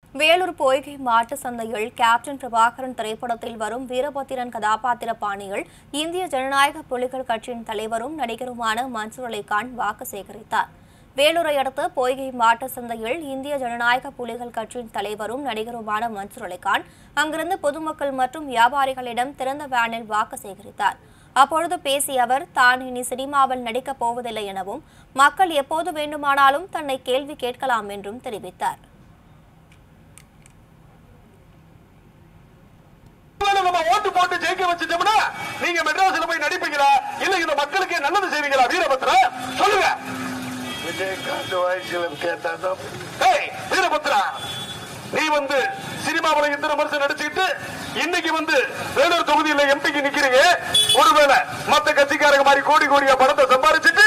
வேலூர் பொய்கை மாட்டு சந்தையில் கேப்டன் பிரபாகரன் திரைப்படத்தில் வரும் வீரபத்திரன் கதாபாத்திர பாணியில் இந்திய ஜனநாயக புலிகள் கட்சியின் தலைவரும் நடிகருமான மன்சூர் அலிகான் வாக்கு சேகரித்தார் வேலூரை அடுத்த பொய்கை மாட்டு சந்தையில் இந்திய ஜனநாயக புலிகள் கட்சியின் தலைவரும் நடிகருமான மன்சூர் அலிகான் அங்கிருந்து பொதுமக்கள் மற்றும் வியாபாரிகளிடம் திறந்த வேனில் வாக்கு சேகரித்தார் அப்பொழுது பேசிய அவர் தான் இனி சினிமாவில் நடிக்கப் போவதில்லை எனவும் மக்கள் எப்போது வேண்டுமானாலும் தன்னை கேள்வி கேட்கலாம் என்றும் தெரிவித்தார் ஒருவேளை நம்ம ஓட்டு போட்டு ஜெயிக்க வச்சுட்டோம்னா நீங்க மெட்ராஸ்ல போய் நடிப்பீங்களா இல்ல இந்த மக்களுக்கு நல்லது செய்வீங்களா வீரபத்ரா சொல்லுங்க விஜயகாந்த் வாய்ஸ்ல கேட்டாதான் ஏய் வீரபத்ரா நீ வந்து சினிமாவுல இத்தனை வருஷம் நடிச்சுக்கிட்டு இன்னைக்கு வந்து வேலூர் தொகுதியில எம்பிக்கு நிக்கிறீங்க ஒருவேளை மத்த கட்சிக்காரங்க மாதிரி கோடி கோடியா பணத்தை சம்பாதிச்சுட்டு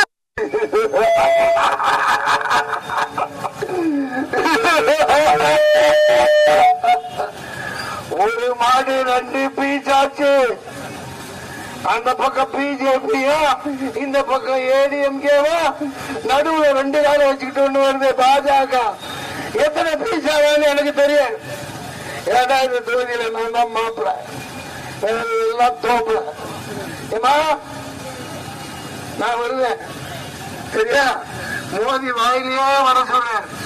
ஒரு மாடு ரெண்டு பீச்சாச்சு அந்த பக்கம் பிஜேபியா இந்த பக்கம் ஏடிஎம்கேவா நடுவுல ரெண்டு காலம் வச்சுக்கிட்டு ஒண்ணு வருது பாஜக எத்தனை பீஸா வேணும் எனக்கு தெரியும் ஏடா இந்த தொகுதியில நான் தான் மாப்பிள்ள எல்லாம் தோப்புல ஏமா நான் வருவேன் சரியா மோதி வாயிலேயே வர சொல்றேன்